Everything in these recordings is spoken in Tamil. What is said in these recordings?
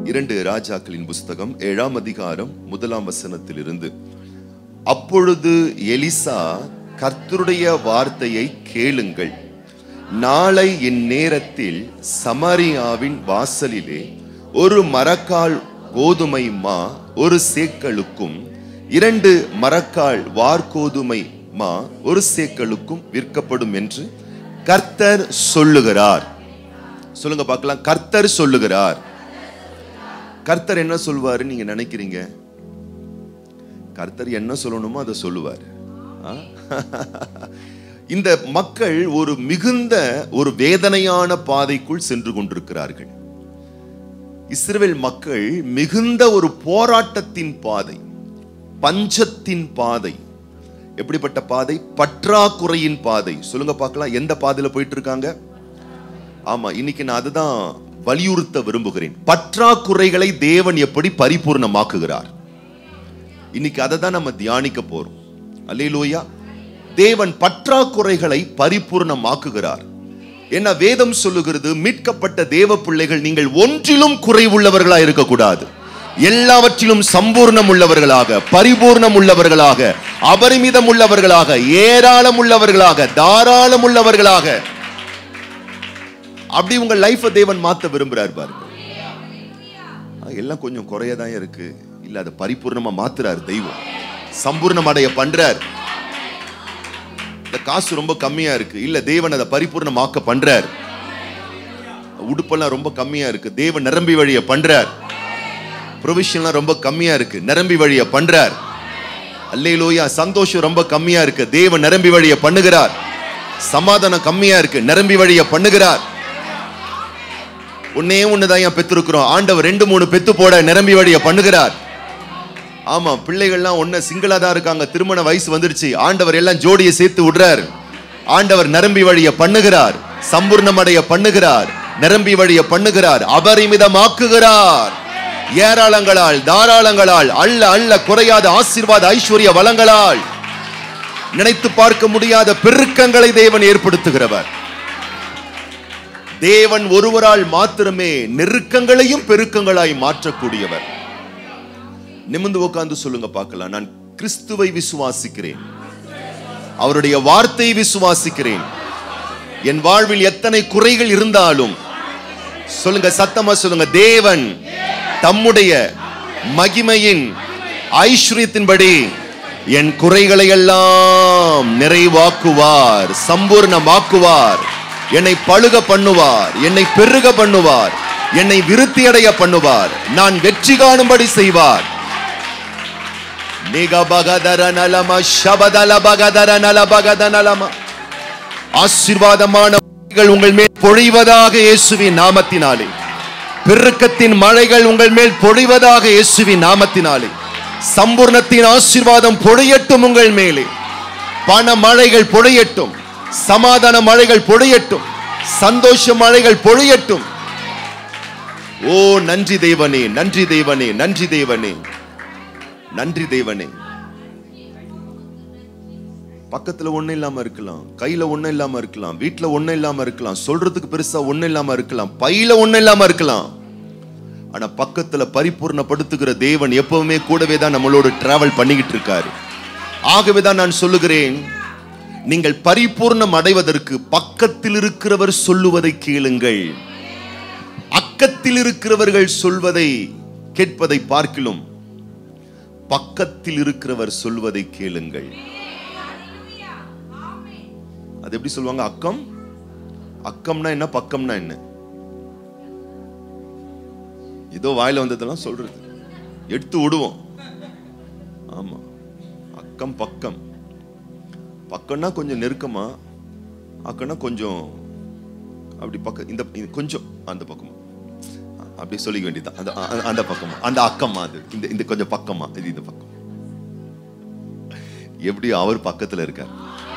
இரண்டு ராஜாக்களின் புஸ்தகம் ஏழாம் அதிகாரம் முதலாம் வசனத்திலிருந்து அப்பொழுது எலிசா கர்த்தருடைய வார்த்தையை கேளுங்கள் நாளை இந்நேரத்தில் சமாரியாவின் வாசலிலே ஒரு மரக்கால் கோதுமை மா ஒரு சேக்களுக்கும் இரண்டு மரக்கால் வார்கோதுமை மா ஒரு சேக்களுக்கும் விற்கப்படும் என்று கர்த்தர் சொல்லுகிறார் சொல்லுங்க பார்க்கலாம் கர்த்தர் சொல்லுகிறார் கர்த்தர் என்ன சொல்வாரு நீங்க நினைக்கிறீங்க கர்த்தர் என்ன சொல்லணுமோ அதை சொல்லுவார் ஆ? இந்த மக்கள் ஒரு மிகுந்த ஒரு வேதனையான பாதைக்குள் சென்று கொண்டிருக்கிறார்கள் இஸ்ரவேல் மக்கள் மிகுந்த ஒரு போராட்டத்தின் பாதை பஞ்சத்தின் பாதை எப்படிப்பட்ட பாதை பற்றாக்குறையின் பாதை சொல்லுங்க பார்க்கலாம் எந்த பாதையில போயிட்டு இருக்காங்க ஆமா இன்னைக்கு நான் அதுதான் வலியுறுத்த விரும்புகிறேன் பற்றாக்குறைகளை தேவன் எப்படி பரிபூர்ணமாக்குகிறார் இன்னைக்கு அதை தான் நம்ம தியானிக்க போறோம் அல்லேலூயா தேவன் பற்றாக்குறைகளை பரிபூர்ணமாக்குகிறார் என்ன வேதம் சொல்லுகிறது மீட்கப்பட்ட தேவ பிள்ளைகள் நீங்கள் ஒன்றிலும் குறைவுள்ளவர்களா இருக்கக்கூடாது எல்லாவற்றிலும் சம்பூர்ணம் உள்ளவர்களாக பரிபூர்ணம் உள்ளவர்களாக அபரிமிதம் உள்ளவர்களாக ஏராளம் உள்ளவர்களாக தாராளம் உள்ளவர்களாக அப்படி உங்க லைஃபை தேவன் மாத்த விரும்புறார் பாருங்க ஆ, எல்லாம் கொஞ்சம் குறையதான் இருக்கு இல்ல அதை பரிபூர்ணமா மாத்துறார் தெய்வம் சம்பூர்ணம் அடைய பண்றார் இந்த காசு ரொம்ப கம்மியா இருக்கு இல்ல தேவன் அதை பரிபூர்ணமாக்க பண்றார் உடுப்பெல்லாம் ரொம்ப கம்மியா இருக்கு தேவன் நிரம்பி வழிய பண்றார் ப்ரொவிஷன்லாம் ரொம்ப கம்மியா இருக்கு நிரம்பி வழிய பண்றார் அல்லேலூயா சந்தோஷம் ரொம்ப கம்மியா இருக்கு தேவன் நிரம்பி வழிய பண்ணுகிறார் சமாதானம் கம்மியா இருக்கு நிரம்பி வழிய பண்ணுகிறார் ஒன்னே ஒண்ணுதான் ஏன் பெற்றிருக்கிறோம் ஆண்டவர் ரெண்டு மூணு பெத்து போட நிரம்பி வழிய பண்ணுகிறார் ஆமா பிள்ளைகள்லாம் ஒண்ணு சிங்கிளா தான் இருக்காங்க திருமண வயசு வந்துருச்சு ஆண்டவர் எல்லாம் ஜோடியை சேர்த்து விடுறார் ஆண்டவர் நிரம்பி வழிய பண்ணுகிறார் சம்பூர்ணமடைய பண்ணுகிறார் நிரம்பி வழிய பண்ணுகிறார் அபரிமிதமாக்குகிறார் ஏராளங்களால் தாராளங்களால் அல்ல அல்ல குறையாத ஆசீர்வாத ஐஸ்வர்ய வளங்களால் நினைத்து பார்க்க முடியாத பெருக்கங்களை தேவன் ஏற்படுத்துகிறவர் தேவன் ஒருவரால் மாத்திரமே நெருக்கங்களையும் பெருக்கங்களாய் மாற்றக்கூடியவர் நிமிந்து உட்கார்ந்து சொல்லுங்க பார்க்கலாம் நான் கிறிஸ்துவை விசுவாசிக்கிறேன் அவருடைய வார்த்தையை விசுவாசிக்கிறேன் என் வாழ்வில் எத்தனை குறைகள் இருந்தாலும் சொல்லுங்க சத்தமா சொல்லுங்க தேவன் தம்முடைய மகிமையின் ஐஸ்வர்யத்தின்படி என் குறைகளை எல்லாம் நிறைவாக்குவார் சம்பூர்ணமாக்குவார் என்னை பழுக பண்ணுவார் என்னை பெருக பண்ணுவார் என்னை விருத்தியடைய பண்ணுவார் நான் வெற்றி காணும்படி செய்வார் நிகபகதர நலம சபதல பகதர நல பகத நலம ஆசீர்வாதமான மழைகள் உங்கள் மேல் பொழிவதாக இயேசுவின் நாமத்தினாலே பெருக்கத்தின் மழைகள் உங்கள் மேல் பொழிவதாக இயேசுவின் நாமத்தினாலே சம்பூர்ணத்தின் ஆசீர்வாதம் பொழியட்டும் உங்கள் மேலே பண மழைகள் பொழியட்டும் சமாதான மழைகள் பொழியட்டும் சந்தோஷ மழைகள் பொழியட்டும் ஓ நன்றி தேவனே நன்றி தேவனே நன்றி தேவனே நன்றி தேவனே பக்கத்துல ஒண்ணு இல்லாம இருக்கலாம் கையில ஒண்ணு இல்லாம இருக்கலாம் வீட்டுல ஒண்ணு இல்லாம இருக்கலாம் சொல்றதுக்கு பெருசா ஒண்ணு இல்லாம இருக்கலாம் பையில ஒண்ணு இல்லாம இருக்கலாம் ஆனா பக்கத்துல பரிபூர்ணப்படுத்துகிற தேவன் எப்பவுமே கூடவே தான் நம்மளோட டிராவல் பண்ணிக்கிட்டு இருக்காரு ஆகவே தான் நான் சொல்லுகிறேன் நீங்கள் பரிபூர்ணம் அடைவதற்கு பக்கத்தில் இருக்கிறவர் சொல்லுவதை கேளுங்கள் அக்கத்தில் இருக்கிறவர்கள் சொல்வதை கேட்பதை பார்க்கிலும் பக்கத்தில் இருக்கிறவர் சொல்வதை கேளுங்கள் அது எப்படி சொல்லுவாங்க அக்கம் அக்கம்னா என்ன பக்கம்னா என்ன ஏதோ வாயில வந்ததெல்லாம் சொல்றது எடுத்து விடுவோம் ஆமா அக்கம் பக்கம் பக்கம்னா கொஞ்சம் நெருக்கமா அக்கம்னா கொஞ்சம் அப்படி பக்கம் இந்த இந்த கொஞ்சம் அந்த பக்கமா அப்படி சொல்லிக்க வேண்டியதுதான் அந்த அ- அந்த பக்கமா அந்த அக்கம்மா அது இந்த இந்த கொஞ்சம் பக்கமா இது இந்த பக்கம் எப்படி அவர் பக்கத்துல இருக்கார்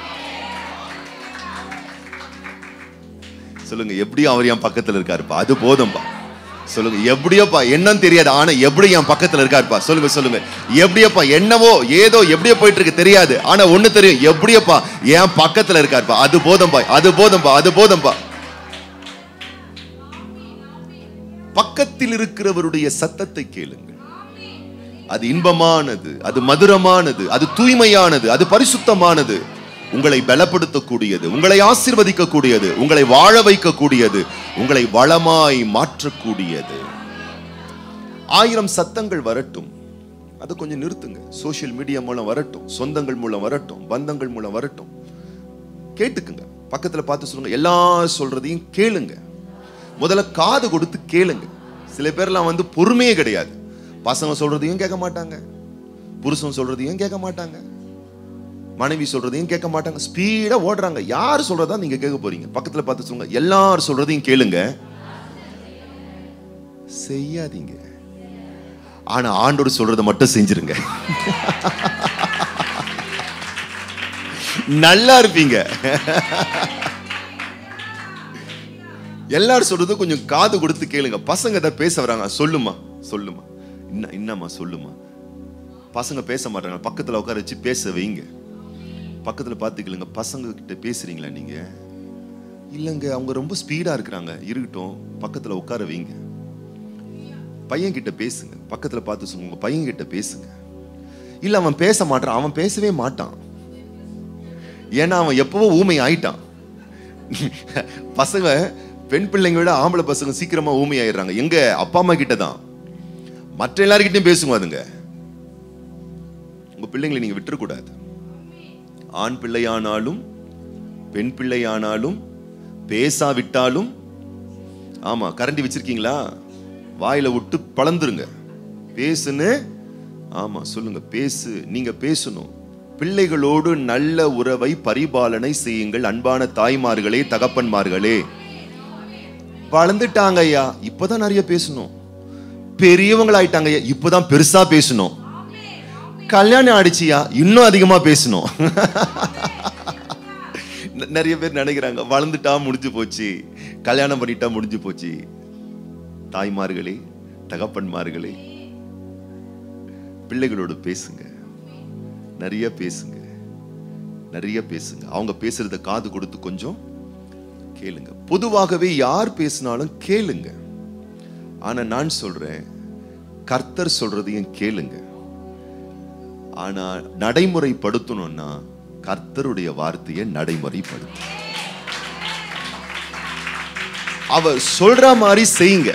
சொல்லுங்க எப்படி அவர் என் பக்கத்துல இருக்காருப்பா அது போதும்பா சொல்லுங்க எப்படியோப்பா என்னன்னு தெரியாது ஆனா எப்படி என் பக்கத்துல இருக்காருப்பா சொல்லுங்க சொல்லுங்க எப்படியோப்பா என்னவோ ஏதோ எப்படியோ போயிட்டு இருக்கு தெரியாது ஆனா ஒண்ணு தெரியும் எப்படியோப்பா என் பக்கத்துல இருக்காருப்பா அது போதும்பா அது போதும்பா அது போதும்பா பக்கத்தில் இருக்கிறவருடைய சத்தத்தை கேளுங்கள் அது இன்பமானது அது மதுரமானது அது தூய்மையானது அது பரிசுத்தமானது உங்களை பலப்படுத்தக்கூடியது உங்களை ஆசீர்வதிக்கக்கூடியது உங்களை வாழ வைக்கக்கூடியது உங்களை வளமாய் மாற்றக்கூடியது ஆயிரம் சத்தங்கள் வரட்டும் அதை கொஞ்சம் நிறுத்துங்க சோஷியல் மீடியா மூலம் வரட்டும் சொந்தங்கள் மூலம் வரட்டும் பந்தங்கள் மூலம் வரட்டும் கேட்டுக்குங்க பக்கத்துல பார்த்து சொல்லுங்க எல்லாரும் சொல்றதையும் கேளுங்க முதல்ல காது கொடுத்து கேளுங்க சில பேர்லாம் வந்து பொறுமையே கிடையாது பசங்க சொல்றதையும் கேட்க மாட்டாங்க புருஷன் சொல்றதையும் கேட்க மாட்டாங்க மனைவி சொல்றதையும் கேட்க மாட்டாங்க ஸ்பீடா ஓடுறாங்க யார் சொல்றதா நீங்க கேட்க போறீங்க பக்கத்துல பார்த்து சொல்லுங்க எல்லாரும் சொல்றதையும் கேளுங்க செய்யாதீங்க ஆனா ஆண்டோடு சொல்றதை மட்டும் செஞ்சிருங்க நல்லா இருப்பீங்க எல்லாரும் சொல்றது கொஞ்சம் காது கொடுத்து கேளுங்க பசங்க ஏதாவது பேச வராங்க சொல்லுமா சொல்லுமா என்ன என்னம்மா சொல்லுமா பசங்க பேச மாட்டாங்க பக்கத்துல உட்கார வச்சு பேச வைங்க பக்கத்துல பார்த்து கேளுங்க பசங்க கிட்ட பேசுறீங்களா நீங்க இல்லைங்க அவங்க ரொம்ப ஸ்பீடா இருக்கிறாங்க இருக்கட்டும் பக்கத்துல உட்கார வைங்க பையன் கிட்ட பேசுங்க பக்கத்துல பார்த்து சொல்லுங்க உங்க பையன் கிட்ட பேசுங்க இல்ல அவன் பேச மாட்டான் அவன் பேசவே மாட்டான் ஏன்னா அவன் எப்பவோ ஊமை ஆயிட்டான் பசங்க பெண் பிள்ளைங்க விட ஆம்பளை பசங்க சீக்கிரமா ஊமை ஆயிடுறாங்க எங்க அப்பா அம்மா கிட்ட தான் மற்ற எல்லார்கிட்டயும் பேசுங்க அதுங்க உங்க பிள்ளைங்களை நீங்க விட்டுறக்கூடாது ஆண் பிள்ளையானாலும் பெண் பிள்ளையானாலும் பேசாவிட்டாலும் ஆமா கரண்டி வச்சிருக்கீங்களா வாயில விட்டு பளந்துருங்க பேசுன்னு ஆமா சொல்லுங்க பேசு நீங்க பேசணும் பிள்ளைகளோடு நல்ல உறவை பரிபாலனை செய்யுங்கள் அன்பான தாய்மார்களே தகப்பன்மார்களே வளர்ந்துட்டாங்க ஐயா இப்பதான் நிறைய பேசணும் பெரியவங்களாயிட்டாங்க ஐயா இப்பதான் பெருசா பேசணும் கல்யாணம் ஆயிடுச்சியா இன்னும் அதிகமா பேசணும் ந- நிறைய பேர் நினைக்கிறாங்க வளர்ந்துட்டா முடிஞ்சு போச்சு கல்யாணம் பண்ணிட்டா முடிஞ்சு போச்சு தாய்மார்களே தகப்பன்மார்களே பிள்ளைகளோடு பேசுங்க நிறைய பேசுங்க நிறைய பேசுங்க அவங்க பேசுறத காது கொடுத்து கொஞ்சம் கேளுங்க பொதுவாகவே யார் பேசினாலும் கேளுங்க ஆனா நான் சொல்றேன் கர்த்தர் சொல்றதையும் கேளுங்க ஆனா நடைமுறைப்படுத்தணும்னா கர்த்தருடைய வார்த்தையை நடைமுறைப்படுத்து அவர் சொல்ற மாதிரி செய்யுங்க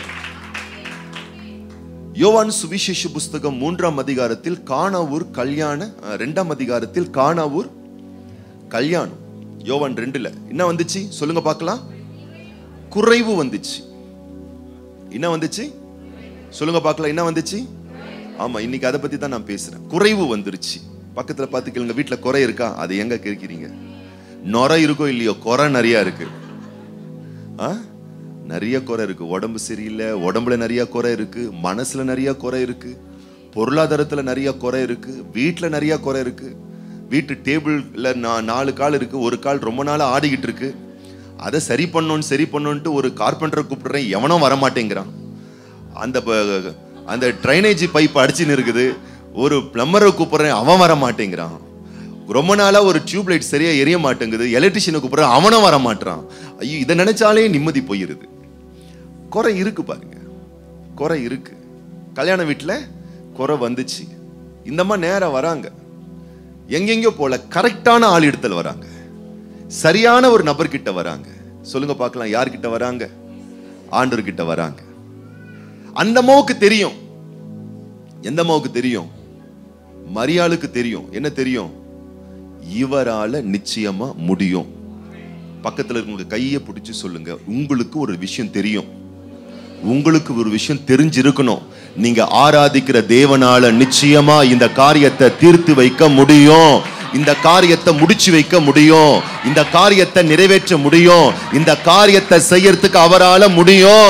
யோவான் சுவிசேஷ புஸ்தகம் மூன்றாம் அதிகாரத்தில் காணாவூர் கல்யாண அஹ், ரெண்டாம் அதிகாரத்தில் காணாவூர் கல்யாணம் யோவான் ரெண்டுல என்ன வந்துச்சு சொல்லுங்க பார்க்கலாம் குறைவு வந்துச்சு என்ன வந்துச்சு சொல்லுங்க பார்க்கலாம் என்ன வந்துச்சு ஆமா இன்னைக்கு அதை பத்தி தான் நான் பேசுறேன் குறைவு வந்துருச்சு பக்கத்துல பார்த்து கேளுங்க வீட்டுல குறை இருக்கா அதை எங்க கேட்கிறீங்க நொரை இருக்கோ இல்லையோ குறை நிறைய இருக்கு ஆ நிறைய குறை இருக்கு உடம்பு சரியில்லை உடம்புல நிறைய குறை இருக்கு மனசுல நிறைய குறை இருக்கு பொருளாதாரத்துல நிறைய குறை இருக்கு வீட்டுல நிறைய குறை இருக்கு வீட்டு டேபிள்ல நா- நாலு கால் இருக்கு ஒரு கால் ரொம்ப நாளா ஆடிக்கிட்டு இருக்கு அதை சரி பண்ணணும் சரி பண்ணணுன்ட்டு ஒரு கார்பெண்டரை கூப்பிடுறேன் எவனும் வர மாட்டேங்கிறான் அந்த ப- அந்த ட்ரைனேஜ் பைப் அடிச்சுன்னு இருக்குது ஒரு பிளம்பரை கூப்பிடுறேன் அவன் வர மாட்டேங்கிறான் ரொம்ப நாளா ஒரு டியூப் லைட் சரியா எரிய மாட்டேங்குது எலக்ட்ரிஷியனை கூப்பிடுறேன் அவனும் வர மாட்டான் ஐயோ இதை நினைச்சாலே நிம்மதி போயிருது குறை இருக்கு பாருங்க குறை இருக்கு கல்யாண வீட்டுல குறை வந்துச்சு இந்தம்மா நேரா வராங்க எங்கெங்கயோ போல கரெக்டான ஆள் இடத்துல வராங்க சரியான ஒரு நபர்கிட்ட வராங்க சொல்லுங்க பார்க்கலாம் யார்கிட்ட வராங்க ஆண்டவர் கிட்ட வராங்க அந்த அம்மாவுக்கு தெரியும் எந்த அம்மாவுக்கு தெரியும் மரியாளுக்கு தெரியும் என்ன தெரியும் இவரால நிச்சயமா முடியும் பக்கத்துல இருக்கவங்க கையை பிடிச்சு சொல்லுங்க உங்களுக்கு ஒரு விஷயம் தெரியும் உங்களுக்கு ஒரு விஷயம் தெரிஞ்சிருக்கணும் நீங்க ஆராதிக்கிற தேவனால நிச்சயமா இந்த காரியத்தை தீர்த்து வைக்க முடியும் இந்த காரியத்தை முடிச்சு வைக்க முடியும் இந்த காரியத்தை நிறைவேற்ற முடியும் இந்த காரியத்தை செய்யறதுக்கு அவரால முடியும்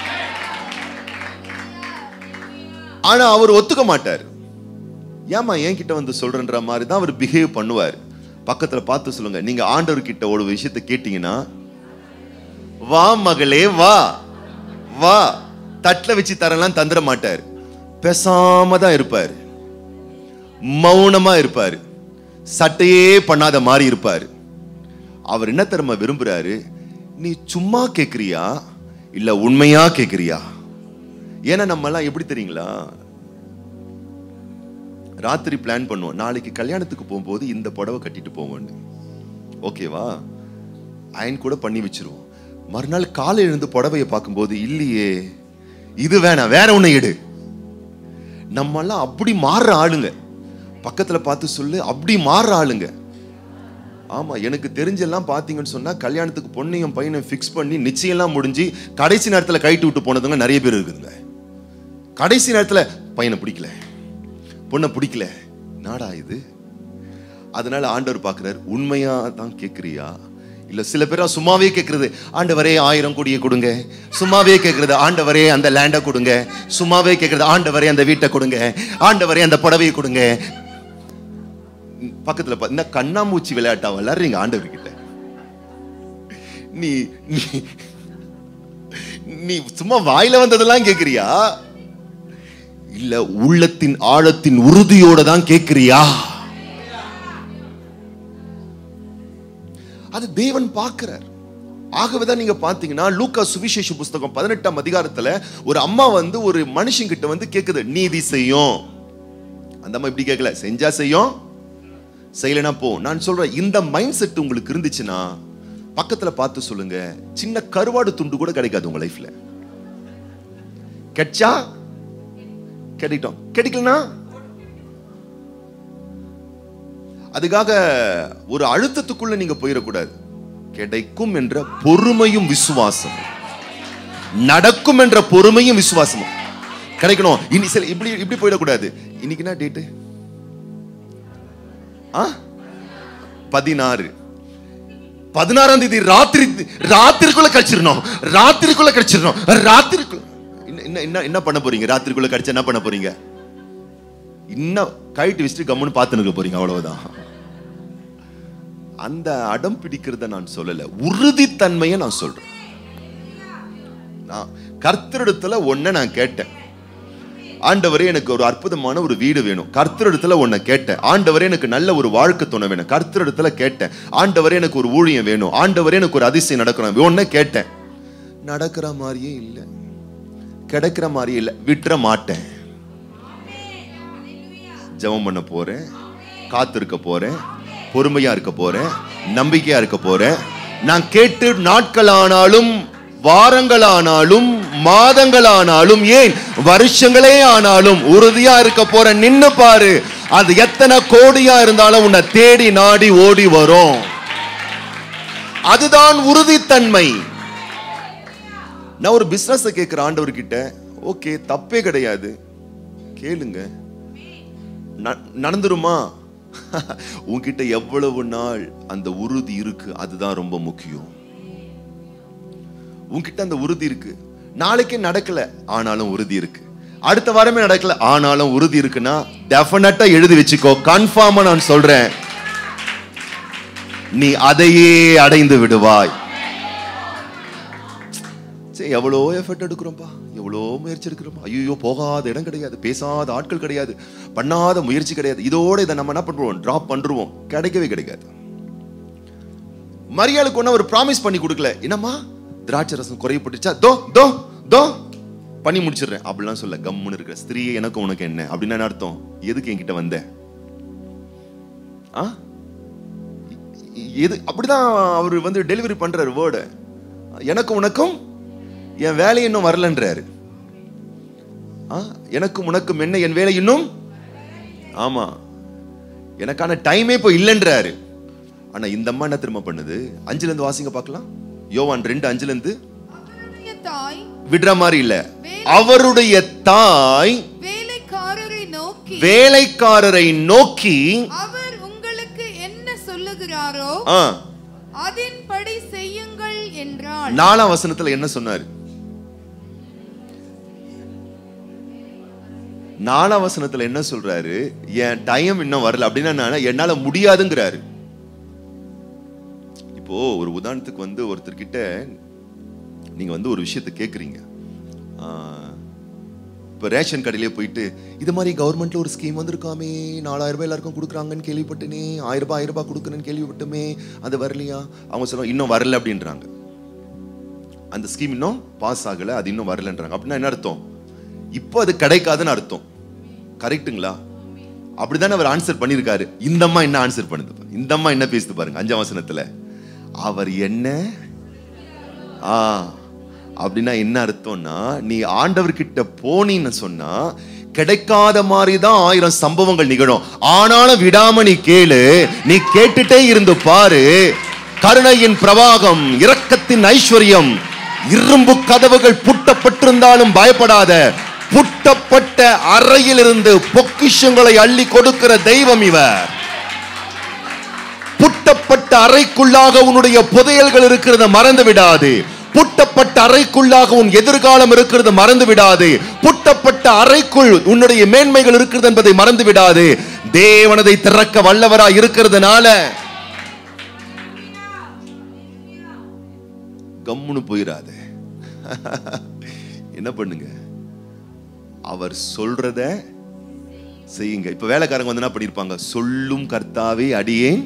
ஆனா அவர் ஒத்துக்க மாட்டார் ஏமா என்கிட்ட வந்து சொல்றன்ற மாதிரி தான் அவர் பிஹேவ் பண்ணுவார் பக்கத்துல பார்த்து சொல்லுங்க நீங்க ஆண்டவர் கிட்ட ஒரு விஷயத்தை கேட்டீங்கன்னா வா மகளே வா வா தட்டுல வச்சு தரலாம் தந்துட மாட்டார் பேசாம தான் இருப்பார் மௌனமா இருப்பார் சட்டையே பண்ணாத மாதிரி இருப்பார் அவர் என்ன தெரியுமா விரும்புறாரு நீ சும்மா கேக்குறியா இல்ல உண்மையா கேக்குறியா ஏன்னா நம்ம எல்லாம் எப்படி தெரியுங்களா ராத்திரி பிளான் பண்ணுவோம் நாளைக்கு கல்யாணத்துக்கு போகும்போது இந்த புடவை கட்டிட்டு போவோம்னு ஓகேவா அயன் கூட பண்ணி வச்சிருவோம் மறுநாள் காலை எழுந்து புடவையை பார்க்கும்போது இல்லையே இது வேணாம் வேற ஒண்ணு எடு நம்மெல்லாம் அப்படி மாறுற ஆளுங்க பக்கத்துல பார்த்து சொல்லு அப்படி மாறுற ஆளுங்க ஆமா எனக்கு தெரிஞ்செல்லாம் பாத்தீங்கன்னு சொன்னா கல்யாணத்துக்கு பொண்ணையும் பையனையும் ஃபிக்ஸ் பண்ணி நிச்சயம்லாம் முடிஞ்சு கடைசி நேரத்துல கைட்டு விட்டு போனதுங்க நிறைய பேர் இருக்குதுங்க கடைசி நேரத்துல பையனை பிடிக்கல பொண்ணை பிடிக்கல நாடா இது அதனால ஆண்டவர் பார்க்கிறார் உண்மையா தான் கேட்குறியா இல்ல சில பேரா சும்மாவே கேட்கறது ஆண்டவரே ஆயிரம் கோடியை கொடுங்க சும்மாவே கேட்கறது ஆண்டவரே அந்த லேண்டை கொடுங்க சும்மாவே கேட்கறது ஆண்டவரே அந்த வீட்டை கொடுங்க ஆண்டவரே அந்த புடவையை கொடுங்க பக்கத்துல பா- என்ன கண்ணாமூச்சி விளையாட்டா விளையாடுறீங்க ஆண்டவர்கிட்ட நீ நீ நீ சும்மா வாயில வந்ததெல்லாம் கேக்குறியா இல்ல உள்ளத்தின் ஆழத்தின் உறுதியோட தான் கேக்குறியா அது தேவன் பார்க்கிறார் ஆகவேதான் நீங்க பாத்தீங்கன்னா லூக்கா சுவிசேஷ புஸ்தகம் பதினெட்டாம் அதிகாரத்துல ஒரு அம்மா வந்து ஒரு மனுஷன் கிட்ட வந்து கேக்குது நீதி செய்யும் அந்த அம்மா இப்படி கேட்கல செஞ்சா செய்யும் செய்யலைனா போ நான் சொல்றேன் இந்த மைண்ட் செட் உங்களுக்கு இருந்துச்சுன்னா பக்கத்துல பார்த்து சொல்லுங்க சின்ன கருவாடு துண்டு கூட கிடைக்காது உங்க லைஃப்ல கிடைச்சா கிடைக்கட்டும் கிடைக்கலனா அதுக்காக ஒரு அழுத்தத்துக்குள்ள நீங்க போயிடக்கூடாது கிடைக்கும் என்ற பொறுமையும் விசுவாசம் நடக்கும் என்ற பொறுமையும் விசுவாசமும் கிடைக்கணும் இனி சில இப்படி இப்படி போயிடக்கூடாது இன்னைக்கு என்ன டேட்டு ஆ பதினாறு பதினாறாம் தேதி ராத்திரி ராத்திரிக்குள்ள கிடைச்சிடணும் ராத்திரிக்குள்ள கிடைச்சிடணும் ராத்திரிக்குள்ள என்ன என்ன என்ன என்ன பண்ண போறீங்க ராத்திரிக்குள்ள கிடைச்சா என்ன பண்ண போறீங்க இன்னும் கைட்டு வச்சுட்டு கம்முன்னு பார்த்து நிற்க போறீங்க அவ்வளவுதான் அந்த அடம் பிடிக்கிறத நான் சொல்லல உறுதித்தன்மையை நான் சொல்றேன் நான் கர்த்தரிடத்துல ஒன்ன நான் கேட்டேன் ஆண்டவரே எனக்கு ஒரு அற்புதமான ஒரு வீடு வேணும் கர்த்தரிடத்துல ஒன்ன கேட்டேன் ஆண்டவரே எனக்கு நல்ல ஒரு வாழ்க்கை துணை வேணும் கர்த்தரிடத்துல கேட்டேன் ஆண்டவரே எனக்கு ஒரு ஊழியம் வேணும் ஆண்டவரே எனக்கு ஒரு அதிசயம் நடக்கணும் ஒன்ன கேட்டேன் நடக்கிற மாதிரியே இல்லை கிடைக்கிற மாதிரியே இல்லை விட்டுற மாட்டேன் ஜெபம் பண்ண போறேன் காத்திருக்க போறேன் பொறுமையா இருக்க போறேன் நம்பிக்கையா இருக்க போறேன் நான் கேட்டு நாட்களானாலும் வாரங்களானாலும் மாதங்களானாலும் ஏன் வருஷங்களே ஆனாலும் உறுதியா இருக்க போற நின்னு பாரு அது எத்தனை கோடியா இருந்தாலும் உன்னை தேடி நாடி ஓடி வரும் அதுதான் உறுதித்தன்மை நான் ஒரு பிசினஸ் கேட்கிற ஆண்டவர்கிட்ட ஓகே தப்பே கிடையாது கேளுங்க ந- நடந்துருமா உன்கிட்ட எவ்வளவு நாள் அந்த உறுதி இருக்கு அதுதான் ரொம்ப முக்கியம் உன்கிட்ட அந்த உறுதி இருக்கு நாளைக்கே நடக்கல ஆனாலும் உறுதி இருக்கு அடுத்த வாரமே நடக்கல ஆனாலும் உறுதி இருக்குன்னா டெஃபினட்டா எழுதி வச்சுக்கோ கன்ஃபார்மா நான் சொல்றேன் நீ அதையே அடைந்து விடுவாய் சரி எவ்வளோ எஃபர்ட் எடுக்கிறோம்ப்பா எவ்வளோ முயற்சி எடுக்கிறோம் ஐயோ போகாத இடம் கிடையாது பேசாத ஆட்கள் கிடையாது பண்ணாத முயற்சி கிடையாது இதோட இதை நம்ம என்ன பண்ணுவோம் டிராப் பண்ணுருவோம் கிடைக்கவே கிடைக்காது மரியாளுக்கு ஒன்றும் ஒரு ப்ராமிஸ் பண்ணி கொடுக்கல என்னம்மா திராட்சை ரசம் குறையப்பட்டுச்சா தோ தோ தோ பண்ணி முடிச்சிடுறேன் அப்படிலாம் சொல்ல கம்முன்னு இருக்க ஸ்திரீயே எனக்கு உனக்கு என்ன அப்படின்னு என்ன அர்த்தம் எதுக்கு என்கிட்ட வந்த ஆ எது அப்படிதான் அவர் வந்து டெலிவரி பண்றாரு வேர்டு எனக்கு உனக்கும் என் வேலை இன்னும் வரலன்றாரு ஆ, எனக்கும் உனக்கும் என்ன என் வேலை இன்னும் ஆமா எனக்கான டைமே இப்போ இல்லைன்றாரு ஆனா இந்த அம்மா என்ன திரும்ப பண்ணுது அஞ்சுல இருந்து வாசிங்க பார்க்கலாம் யோவான் ரெண்டு அஞ்சுல இருந்து அவருடைய தாய் விடுற மாதிரி இல்ல அவருடைய தாய் வேலைக்காரரை நோக்கி வேலைக்காரரை நோக்கி அவர் உங்களுக்கு என்ன சொல்லுகிறாரோ ஆ, அதின்படி செய்யுங்கள் என்றாள் நாலாம் வசனத்துல என்ன சொன்னாரு நாலாம் வசனத்துல என்ன சொல்றாரு என் டைம் இன்னும் வரல அப்படின்னா நான் என்னால முடியாதுங்கிறாரு இப்போ ஒரு உதாரணத்துக்கு வந்து ஒருத்தர்கிட்ட நீங்க வந்து ஒரு விஷயத்தை கேக்குறீங்க ஆ, இப்போ ரேஷன் கடையிலே போயிட்டு இது மாதிரி கவர்மெண்ட்ல ஒரு ஸ்கீம் வந்திருக்காமே நாலாயிரம் ரூபாய் எல்லாருக்கும் கொடுக்குறாங்கன்னு கேள்விப்பட்டேனே ஆயிரம் ரூபாய் ஆயிரம் ரூபாய் கொடுக்குறேன்னு கேள்விப்பட்டுமே அது வரலையா அவங்க சொல்லுவாங்க இன்னும் வரல அப்படின்றாங்க அந்த ஸ்கீம் இன்னும் பாஸ் ஆகல அது இன்னும் வரலன்றாங்க அப்படின்னா என்ன அர்த்தம் இப்போ அது கிடைக்காதுன்னு அர்த்தம் கரெக்ட்டுங்களா அப்படிதானே அவர் ஆன்சர் பண்ணியிருக்காரு இந்த அம்மா என்ன ஆன்சர் பண்ணுது பாரு. இந்த அம்மா என்ன பேசுது பாருங்க அஞ்சாம் வசனத்துல அவர் என்ன ஆ அப்படின்னா என்ன அர்த்தம்னா நீ ஆண்டவர்கிட்ட போனீன்னு சொன்னா கிடைக்காத மாதிரி தான் ஆயிரம் சம்பவங்கள் நிகழும் ஆனாலும் விடாம நீ கேளு நீ கேட்டுட்டே இருந்து பாரு கருணையின் பிரவாகம் இரக்கத்தின் ஐஸ்வர்யம் இரும்பு கதவுகள் பூட்டப்பட்டிருந்தாலும் பயப்படாத பூட்டப்பட்ட அறையிலிருந்து பொக்கிஷங்களை அள்ளி கொடுக்கிற தெய்வம் இவர் புட்டப்பட்ட அறைக்குள்ளாக உன்னுடைய புதையல்கள் இருக்கிறத மறந்து விடாது புட்டப்பட்ட அறைக்குள்ளாக உன் எதிர்காலம் இருக்கிறது மறந்து விடாது புட்டப்பட்ட அறைக்குள் உன்னுடைய மேன்மைகள் இருக்கிறது என்பதை மறந்து விடாது தேவனதை திறக்க வல்லவரா இருக்கிறதுனால கம்முன்னு போயிடாத என்ன பண்ணுங்க அவர் சொல்றத செய்யுங்க இப்ப வேலைக்காரங்க வந்து என்ன பண்ணிருப்பாங்க சொல்லும் கர்த்தாவே அடியேன்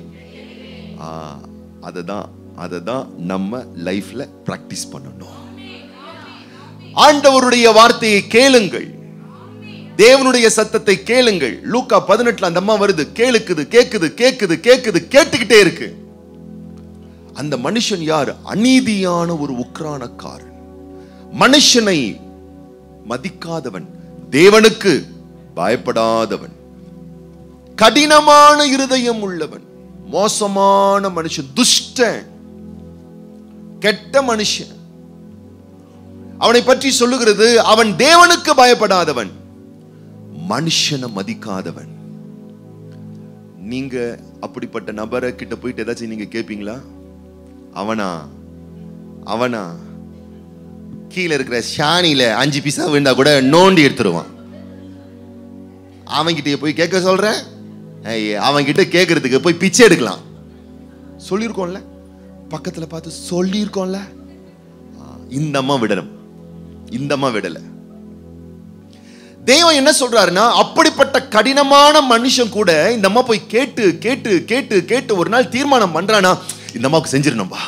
அதை தான் அதை தான் நம்ம லைஃப்ல பிராக்டிஸ் பண்ணணும் ஆண்டவருடைய வார்த்தையை கேளுங்கள் தேவனுடைய சத்தத்தை கேளுங்கள் லூக்கா பதினெட்டுல அந்த அம்மா வருது கேளுக்குது கேக்குது கேக்குது கேக்குது கேட்டுக்கிட்டே இருக்கு அந்த மனுஷன் யார் அநீதியான ஒரு உக்ரானக்காரன் மனுஷனை மதிக்காதவன் தேவனுக்கு பயப்படாதவன் கடினமான இருதயம் உள்ளவன் மோசமான மனுஷன் துஷ்டன் கெட்ட மனுஷன் அவனை பற்றி சொல்லுகிறது அவன் தேவனுக்கு பயப்படாதவன் மனுஷனை மதிக்காதவன் நீங்க அப்படிப்பட்ட நபரை கிட்ட போயிட்டு ஏதாச்சும் நீங்க கேட்பீங்களா அவனா அவனா கீழே இருக்கிற ஷானில அஞ்சு பீஸா விழுந்தா கூட நோண்டி எடுத்துருவான் அவன்கிட்ட போய் கேட்க சொல்றேன் ஐயே, அவன்கிட்ட கேட்கறதுக்கு போய் பிச்சை எடுக்கலாம் சொல்லியிருக்கோம்ல பக்கத்துல பார்த்து சொல்லியிருக்கோம்ல ஆ, இந்த அம்மா விடணும் இந்த அம்மா விடல தெய்வம் என்ன சொல்றாருன்னா அப்படிப்பட்ட கடினமான மனுஷன் கூட இந்த அம்மா போய் கேட்டு கேட்டு கேட்டு கேட்டு ஒரு நாள் தீர்மானம் பண்றானா இந்த அம்மாவுக்கு செஞ்சிடணும்பா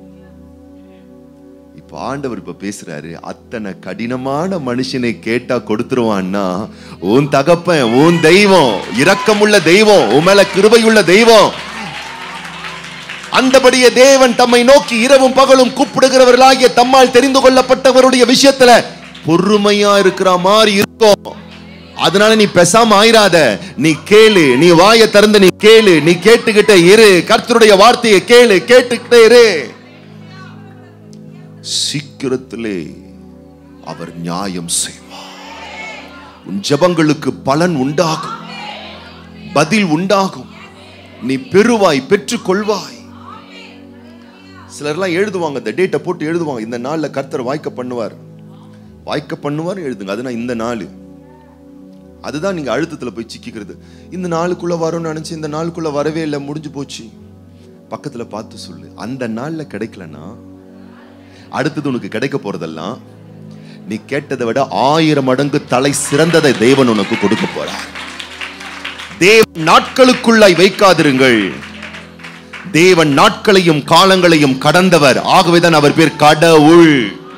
இப்ப ஆண்டவர் இப்ப பேசுறாரு அத்தனை கடினமான மனுஷனை கேட்டா கொடுத்துருவான்னா உன் தகப்பன் உன் தெய்வம் இரக்கமுள்ள தெய்வம் உன் மேல கிருபையுள்ள தெய்வம் அந்தபடியே தேவன் தம்மை நோக்கி இரவும் பகலும் கூப்பிடுகிறவர்களாகிய தம்மால் தெரிந்து கொள்ளப்பட்டவருடைய விஷயத்துல பொறுமையா இருக்கிற மாதிரி இருக்கும் அதனால நீ பேசாம ஆயிராத நீ கேளு நீ வாயை திறந்து நீ கேளு நீ கேட்டுக்கிட்டே இரு கர்த்தருடைய வார்த்தையை கேளு கேட்டுக்கிட்டே இரு சீக்கிரத்திலே அவர் நியாயம் செய்வார் உன் ஜெபங்களுக்கு பலன் உண்டாகும் பதில் உண்டாகும் நீ பெறுவாய் பெற்றுக் கொள்வாய் சிலர்லாம் எழுதுவாங்க இந்த டேட்டை போட்டு எழுதுவாங்க இந்த நாள்ல கர்த்தர் வாய்க்க பண்ணுவார் வாய்க்க பண்ணுவார் எழுதுங்க அதுனா இந்த நாள் அதுதான் நீங்க அழுத்தத்துல போய் சிக்கிக்கிறது இந்த நாளுக்குள்ள வரும்னு நினைச்சு இந்த நாளுக்குள்ள வரவே இல்லை முடிஞ்சு போச்சு பக்கத்துல பார்த்து சொல்லு அந்த நாள்ல கிடைக்கலன்னா அடுத்தது உனக்கு கிடைக்க போறதெல்லாம் நீ கேட்டதை விட ஆயிரம் மடங்கு தலை சிறந்ததை தேவன் உனக்கு கொடுக்க போறார் தேவன் நாட்களுக்குள்ளாய் வைக்காதிருங்கள் தேவன் நாட்களையும் காலங்களையும் கடந்தவர் ஆகவேதான் அவர் பேர் கடவுள்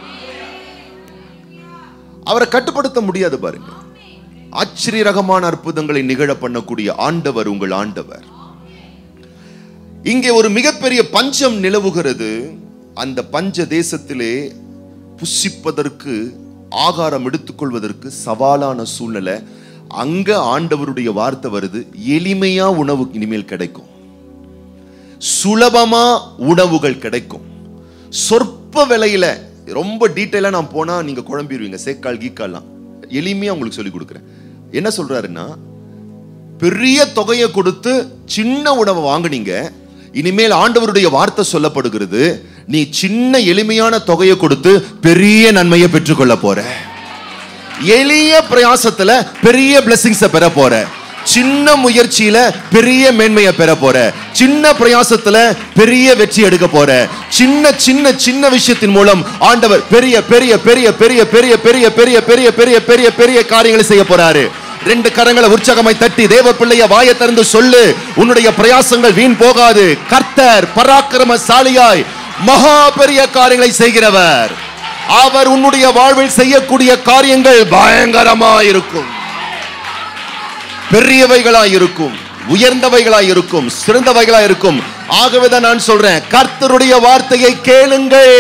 அவரை கட்டுப்படுத்த முடியாது பாருங்க ஆச்சரியரகமான அற்புதங்களை நிகழ பண்ணக்கூடிய ஆண்டவர் உங்கள் ஆண்டவர் இங்கே ஒரு மிகப்பெரிய பஞ்சம் நிலவுகிறது அந்த பஞ்ச தேசத்திலே புசிப்பதற்கு ஆகாரம் எடுத்துக்கொள்வதற்கு சவாலான சூழ்நிலை அங்க ஆண்டவருடைய வார்த்தை வருது எளிமையா உணவு இனிமேல் கிடைக்கும் சுலபமா உணவுகள் கிடைக்கும் சொற்ப விலையில ரொம்ப டீட்டெயிலா நான் போனா நீங்க குழம்பிடுவீங்க சேக்கால் கீக்கால்லாம் எளிமையா உங்களுக்கு சொல்லி கொடுக்குறேன் என்ன சொல்றாருன்னா பெரிய தொகையை கொடுத்து சின்ன உணவை வாங்குனீங்க இனிமேல் ஆண்டவருடைய வார்த்தை சொல்லப்படுகிறது நீ சின்ன எளிமையான தொகையை கொடுத்து பெரிய நன்மையை பெற்றுக்கொள்ள போற எளிய பிரயாசத்துல பெரிய பிளெஸிங்ஸ பெற போற சின்ன முயற்சியில பெரிய மேன்மையை பெற போற சின்ன பிரயாசத்துல பெரிய வெற்றி எடுக்க போற சின்ன சின்ன சின்ன விஷயத்தின் மூலம் ஆண்டவர் பெரிய பெரிய பெரிய பெரிய பெரிய பெரிய பெரிய பெரிய பெரிய பெரிய பெரிய காரியங்களை செய்ய போறாரு ரெண்டு கரங்களை உற்சாகமாய் தட்டி தேவ பிள்ளைய வாயை திறந்து சொல்லு உன்னுடைய பிரயாசங்கள் வீண் போகாது கர்த்தர் பராக்கிரமசாலியாய் மகா பெரிய காரியங்களை செய்கிறவர் அவர் உன்னுடைய வாழ்வில் செய்யக்கூடிய காரியங்கள் பயங்கரமா இருக்கும் பெரியவைகளாய் இருக்கும் உயர்ந்தவைகளாய் இருக்கும் சிறந்தவைகளாய் இருக்கும் ஆகவேதான் நான் சொல்றேன் கர்த்தருடைய வார்த்தையை கேளுங்கள்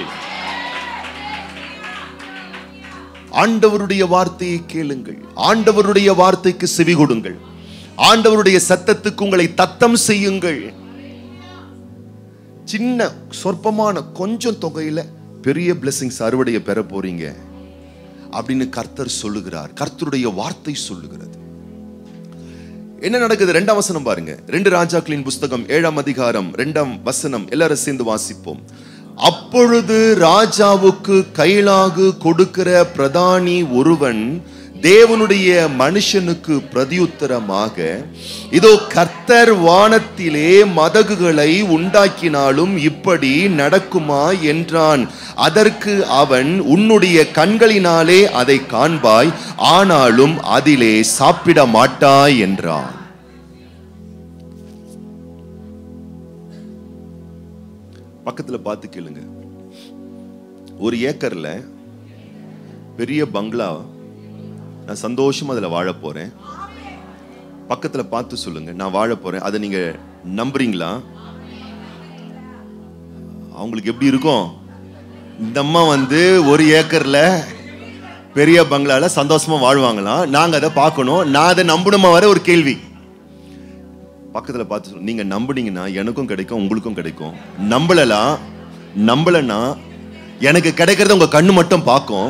ஆண்டவருடைய வார்த்தையை கேளுங்கள் ஆண்டவருடைய வார்த்தைக்கு செவி கொடுங்கள் ஆண்டவருடைய சத்தத்துக்கு உங்களை தத்தம் செய்யுங்கள் சின்ன சொற்பமான கொஞ்சம் தொகையில பெரிய blessings அறுவடையை பெற போறீங்க அப்படின்னு கர்த்தர் சொல்லுகிறார் கர்த்தருடைய வார்த்தை சொல்லுகிறது என்ன நடக்குது ரெண்டாம் வசனம் பாருங்க ரெண்டு ராஜாக்களின் புஸ்தகம் ஏழாம் அதிகாரம் ரெண்டாம் வசனம் எல்லாரும் சேர்ந்து வாசிப்போம் அப்பொழுது ராஜாவுக்கு கைலாகு கொடுக்கிற பிரதானி ஒருவன் தேவனுடைய மனுஷனுக்கு பிரதியுத்தரமாக இதோ கர்த்தர் வானத்திலே மதகுகளை உண்டாக்கினாலும் இப்படி நடக்குமா என்றான் அதற்கு அவன் உன்னுடைய கண்களினாலே அதை காண்பாய் ஆனாலும் அதிலே சாப்பிட மாட்டாய் என்றான் பக்கத்துல பார்த்து கேளுங்க ஒரு ஏக்கர்ல பெரிய பங்களா நான் சந்தோஷமா அதுல வாழ போறேன் பக்கத்துல பார்த்து சொல்லுங்க நான் வாழ போறேன் அதை நீங்க நம்புறீங்களா அவங்களுக்கு எப்படி இருக்கும் இந்த அம்மா வந்து ஒரு ஏக்கர்ல பெரிய பங்களால சந்தோஷமா வாழ்வாங்களாம் நாங்க அதை பார்க்கணும் நான் அதை நம்பணுமா வர ஒரு கேள்வி பக்கத்துல பார்த்து சொல்லு. நீங்க நம்புனீங்கன்னா எனக்கும் கிடைக்கும் உங்களுக்கும் கிடைக்கும் நம்பலலாம் நம்பலன்னா எனக்கு கிடைக்கிறது உங்க கண்ணு மட்டும் பார்க்கும்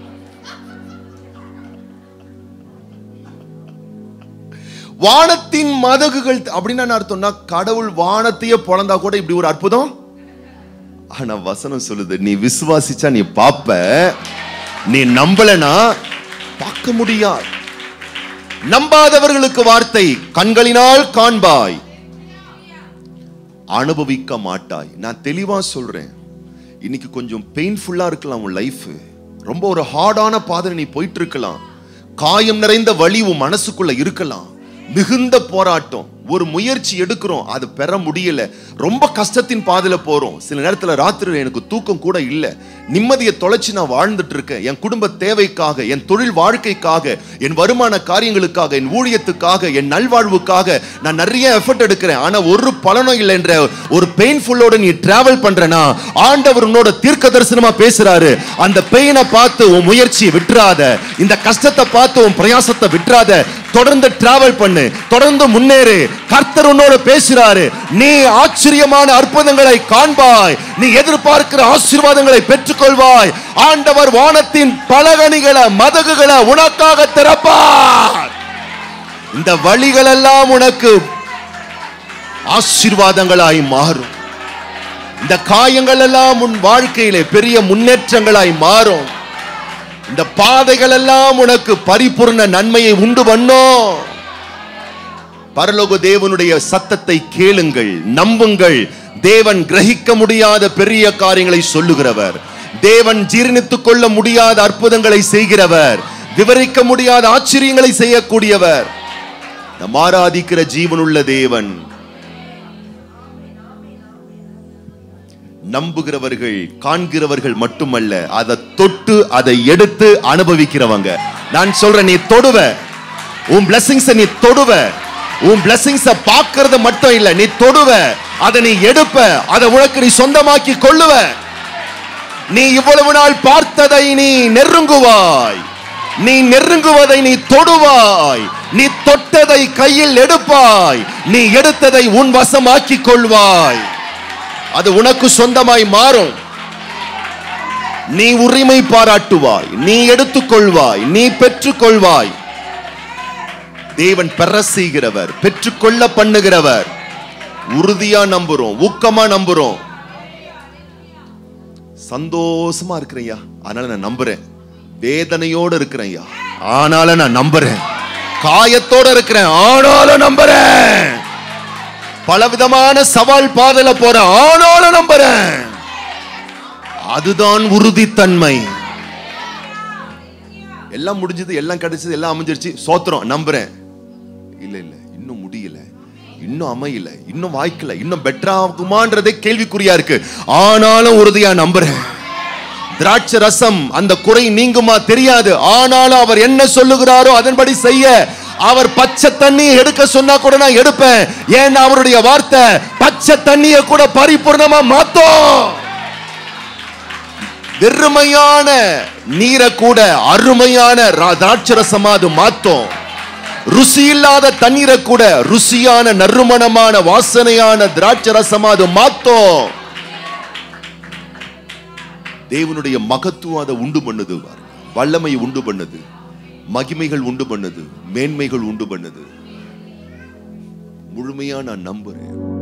வானத்தின் மதகுகள் அப்படின்னா என்ன அர்த்தம்னா கடவுள் வானத்தையே பொழந்தா கூட இப்படி ஒரு அற்புதம் ஆனா வசனம் சொல்லுது நீ விசுவாசிச்சா நீ பாப்ப நீ நம்பலனா பார்க்க முடியாது நம்பாதவர்களுக்கு வார்த்தை கண்களினால் காண்பாய் அனுபவிக்க மாட்டாய் நான் தெளிவா சொல்றேன் இன்னைக்கு கொஞ்சம் பெயின்ஃபுல்லா இருக்கலாம் உன் லைஃப் ரொம்ப ஒரு ஹார்டான பாதை நீ போயிட்டு இருக்கலாம் காயம் நிறைந்த வலி உன் மனசுக்குள்ள இருக்கலாம் மிகுந்த போராட்டம் ஒரு முயற்சி எடுக்கிறோம் அது பெற முடியல ரொம்ப கஷ்டத்தின் பாதையில போறோம் சில நேரத்துல ராத்திரில எனக்கு தூக்கம் கூட இல்ல நிம்மதியை தொலைச்சு நான் வாழ்ந்துட்டு இருக்கேன் என் குடும்ப தேவைக்காக என் தொழில் வாழ்க்கைக்காக என் வருமான காரியங்களுக்காக என் ஊழியத்துக்காக என் நல்வாழ்வுக்காக நான் நிறைய எஃபர்ட் எடுக்கிறேன் ஆனா ஒரு பலனும் இல்லை என்ற ஒரு பெயின்ஃபுல்லோட நீ டிராவல் பண்றனா ஆண்டவர் உன்னோட தீர்க்க தரிசனமா பேசுறாரு அந்த பெயினை பார்த்து உன் முயற்சியை விட்டுறாத இந்த கஷ்டத்தை பார்த்து உன் பிரயாசத்தை விட்டுறாத தொடர்ந்து டிராவல் பண்ணு தொடர்ந்து முன்னேறு கர்த்தர் உன்னோட பேசுறாரு நீ ஆச்சரியமான அற்புதங்களை காண்பாய் நீ எதிர்பார்க்கிற ஆசீர்வாதங்களை பெற்றுக்கொள்வாய் ஆண்டவர் வானத்தின் பலகணிகளை மதகுகளை உனக்காக திறப்பார் இந்த வழிகள் எல்லாம் உனக்கு ஆசீர்வாதங்களாய் மாறும் இந்த காயங்கள் எல்லாம் உன் வாழ்க்கையிலே பெரிய முன்னேற்றங்களாய் மாறும் இந்த பாதைகள் எல்லாம் உனக்கு பரிபூர்ண நன்மையை உண்டு பண்ணும் பரலோக தேவனுடைய சத்தத்தை கேளுங்கள் நம்புங்கள் தேவன் கிரகிக்க முடியாத பெரிய காரியங்களை சொல்லுகிறவர் தேவன் ஜீரணித்துக் கொள்ள முடியாத அற்புதங்களை செய்கிறவர் விவரிக்க முடியாத ஆச்சரியங்களை செய்யக்கூடியவர் நம் ஆராதிக்கிற ஜீவனுள்ள தேவன் நம்புகிறவர்கள் காண்கிறவர்கள் மட்டுமல்ல அதை தொட்டு அதை எடுத்து அனுபவிக்கிறவங்க நான் சொல்றேன் நீ தொடுவ உன் பிளஸிங்ஸ நீ தொடுவ உன் பிளஸிங்ஸ பார்க்கறது மட்டும் இல்ல நீ தொடுவ அதை நீ எடுப்ப அதை உனக்கு நீ சொந்தமாக்கி கொள்ளுவ நீ இவ்வளவு நாள் பார்த்ததை நீ நெருங்குவாய் நீ நெருங்குவதை நீ தொடுவாய் நீ தொட்டதை கையில் எடுப்பாய் நீ எடுத்ததை உன் வசமாக்கிக் கொள்வாய் அது உனக்கு சொந்தமாய் மாறும் நீ உரிமை பாராட்டுவாய் நீ எடுத்துக்கொள்வாய் நீ பெற்றுக்கொள்வாய் தேவன் பெற செய்கிறவர் பெற்றுக்கொள்ள பண்ணுகிறவர் உறுதியா நம்புறோம் ஊக்கமா நம்புறோம் சந்தோஷமா இருக்கிறையா அதனால நான் நம்புறேன் வேதனையோட இருக்கிறேன் ஐயா ஆனாலும் நான் நம்புறேன் காயத்தோட இருக்கிறேன் ஆனாலும் நம்புறேன் பலவிதமான சவால் பாதையில போறேன் ஆனாலும் நம்புறேன் அதுதான் உறுதித்தன்மை எல்லாம் முடிஞ்சது எல்லாம் கிடைச்சது எல்லாம் அமைஞ்சிருச்சு சோத்திரம் நம்புறேன் இல்ல இல்ல இன்னும் முடியல இன்னும் அமையல இன்னும் வாய்க்கல இன்னும் பெட்டர் ஆகுமான்றதே கேள்விக்குறியா இருக்கு ஆனாலும் உறுதியா நம்புறேன் திராட்சை ரசம் அந்த குறை நீங்குமா தெரியாது ஆனாலும் அவர் என்ன சொல்லுகிறாரோ அதன்படி செய்ய அவர் பச்சை தண்ணியை எடுக்க சொன்னா கூட நான் எடுப்பேன் ஏன்னா அவருடைய வார்த்தை பச்சை தண்ணியை கூட பரிபூர்ணமா மாத்தோம் வெறுமையான நீரை கூட அருமையான ரா- திராட்சை ரசமா அது மாத்தோம் ருசி இல்லாத தண்ணீரை கூட ருசியான நறுமணமான வாசனையான திராட்சை ரசமா அது மாத்தோம் தேவனுடைய மகத்துவம் அதை உண்டு பண்ணுது பாருங்க. வல்லமை உண்டு பண்ணுது மகிமைகள் உண்டு பண்ணுது மேன்மைகள் உண்டு பண்ணுது முழுமையா நான் நம்புறேன்